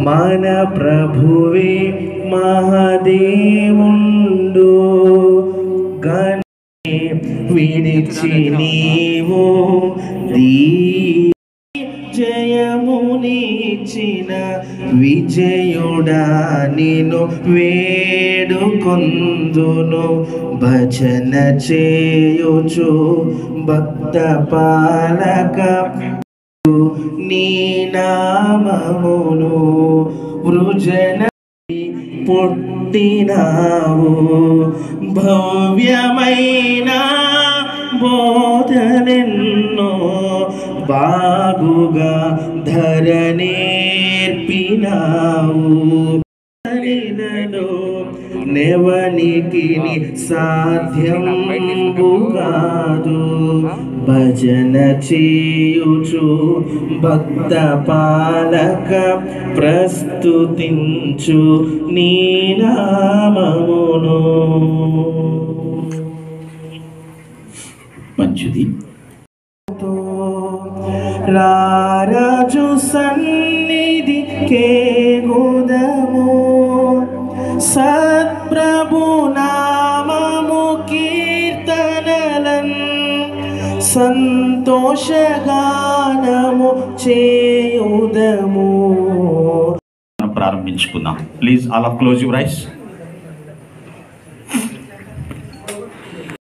మన ప్రభువే మహదేవుండు గణే విడిచి నీవు దీ జయమునిచిన విజయుడా నిను వేడుకొందును భజన చేయుచు భక్త పాలక నీ నామమును వృజన పుట్టినావు భవ్యమైన బోధనెన్నో బాగుగా ధరనేర్పినావు హరినలో నెవనికి సాధ్యం కాదు భజన చేయుచు భక్త పాలక ప్రస్తుతించు నీ నామమును మంచిది రారాజు సన్నిధి కేగుదము సత్ప్రభు నామము కీర్తనలన్ సంతోషగానము చేయుదము మనం ప్రారంభించుకుందాం please all of close your ice